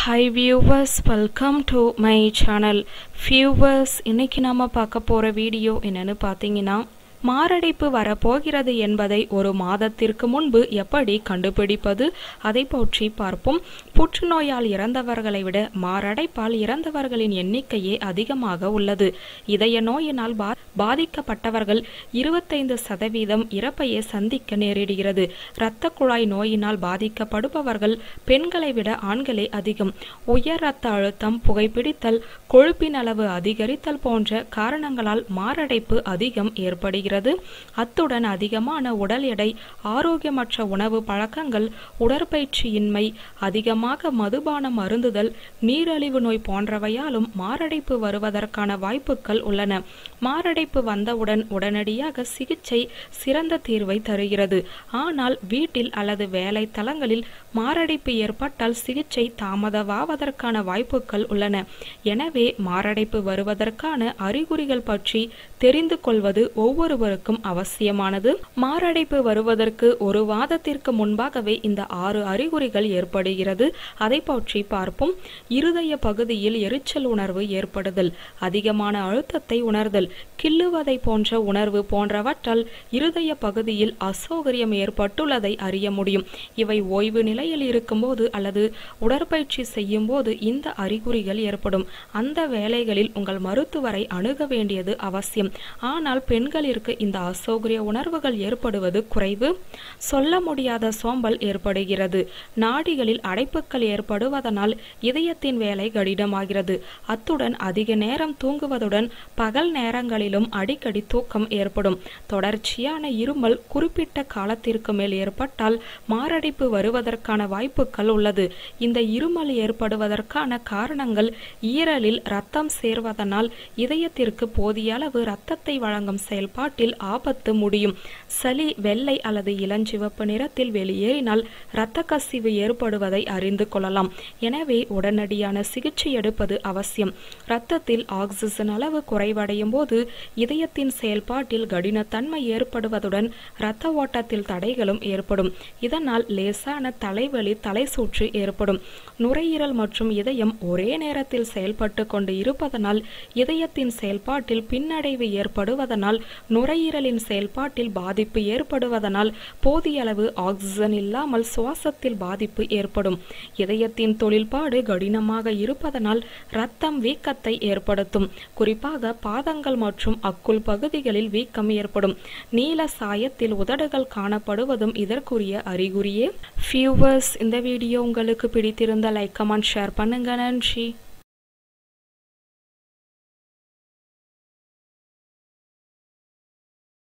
hi viewers welcome to my channel viewers இன்னைக்கு நாம பார்க்க போகிற வீடியோ என்னன்னு பார்த்தீங்கன்னா மாரடைப்பு வரப்போகிறது என்பதை ஒரு மாதத்திற்கு முன்பு எப்படி கண்டுபிடிப்பது அதை பற்றி பார்ப்போம் புற்றுநோயால் இறந்தவர்களை விட மாரடைப்பால் இறந்தவர்களின் எண்ணிக்கையே அதிகமாக உள்ளது இதய நோயினால் பா பாதிக்கப்பட்டவர்கள் இருபத்தைந்து சதவீதம் இறப்பையே சந்திக்க நேரிடுகிறது இரத்த குழாய் நோயினால் பாதிக்கப்படுபவர்கள் பெண்களை விட ஆண்களே அதிகம் உயர் இரத்த அழுத்தம் புகைப்பிடித்தல் கொழுப்பின் அளவு அதிகரித்தல் போன்ற காரணங்களால் மாரடைப்பு அதிகம் ஏற்படுகிறது அத்துடன் அதிகமான உடல் எடை ஆரோக்கியமற்ற உணவு பழக்கங்கள் உடற்பயிற்சியின்மை அதிகமாக மதுபானம் அருந்துதல் நீரழிவு நோய் போன்றவையாலும் மாரடைப்பு வருவதற்கான வாய்ப்புகள் உள்ளன மாரடைப்பு வந்தவுடன் உடனடியாக சிகிச்சை சிறந்த தீர்வை தருகிறது ஆனால் வீட்டில் அல்லது வேலை தளங்களில் மாரடைப்பு ஏற்பட்டால் சிகிச்சை தாமதமாவதற்கான வாய்ப்புகள் உள்ளன எனவே மாரடைப்பு வருவதற்கான அறிகுறிகள் பற்றி தெரிந்து கொள்வது ஒவ்வொருவருக்கும் அவசியமானது மாரடைப்பு வருவதற்கு ஒரு வாதத்திற்கு முன்பாகவே இந்த ஆறு அறிகுறிகள் ஏற்படுகிறது அதை பற்றி பார்ப்போம் இருதய பகுதியில் எரிச்சல் உணர்வு ஏற்படுதல் அதிகமான அழுத்தத்தை உணர்தல் கிள்ளுவதை போன்ற உணர்வு போன்றவற்றால் இருதய பகுதியில் அசௌகரியம் ஏற்பட்டுள்ளதை அறிய முடியும் இவை ஓய்வு நிலையில் இருக்கும்போது அல்லது உடற்பயிற்சி செய்யும் போது இந்த அறிகுறிகள் ஏற்படும் அந்த வேளைகளில் உங்கள் மருத்துவரை அணுக வேண்டியது அவசியம் ஆனால் பெண்களிற்கு இந்த அசௌகரிய உணர்வுகள் ஏற்படுவது குறைவு சொல்ல முடியாத சோம்பல் ஏற்படுகிறது நாடிகளில் அடைப்புகள் ஏற்படுவதனால் இதயத்தின் வேலை கடினமாகிறது அத்துடன் அதிக நேரம் தூங்குவதுடன் பகல் நேரங்களிலும் அடிக்கடி தூக்கம் ஏற்படும் தொடர்ச்சியான இருமல் குறிப்பிட்ட காலத்திற்கு மேல் ஏற்பட்டால் மாரடைப்பு வருவதற்கான வாய்ப்புகள் உள்ளது இந்த இருமல் ஏற்படுவதற்கான காரணங்கள் ஈரலில் இரத்தம் சேர்வதனால் இதயத்திற்கு போதிய அளவு இரத்தத்தை வழங்கும் செயல்பாட்டில் ஆபத்து முடியும் சளி வெள்ளை அல்லது இளஞ்சிவப்பு நிறத்தில் வெளியேறினால் இரத்த கசிவு ஏற்படுவதை அறிந்து கொள்ளலாம் எனவே உடனடியான சிகிச்சை எடுப்பது அவசியம் இரத்தத்தில் ஆக்சிஜன் அளவு குறைவடையும் போது இதயத்தின் செயல்பாட்டில் கடினத்தன்மை ஏற்படுவதுடன் இரத்த ஓட்டத்தில் தடைகளும் ஏற்படும் இதனால் லேசான தலைவலி தலை சுற்று ஏற்படும் நுரையீரல் மற்றும் இதயம் ஒரே நேரத்தில் செயல்பட்டு கொண்டு இருப்பதனால் இதயத்தின் செயல்பாட்டில் பின்னடைவு ஏற்படுவதனால் நுரையீரலின் செயல்பாட்டில் பாதிப்பு ஏற்படுவதனால் போதிய அளவு ஆக்சிஜன் இல்லாமல் சுவாசத்தில் பாதிப்பு ஏற்படும் இதயத்தின் தொழில்பாடு கடினமாக இருப்பதனால் இரத்தம் வீக்கத்தை ஏற்படுத்தும் குறிப்பாக பாதங்கள் மற்றும் அக்குள் பகுதிகளில் வீக்கம் ஏற்படும் நீல சாயத்தில் உதடுகள் காணப்படுவதும் இதற்குரிய அறிகுறியே ஃபியூவர்ஸ் இந்த வீடியோ உங்களுக்கு பிடித்திருந்த லைக் கமெண்ட் ஷேர் பண்ணுங்க நன்றி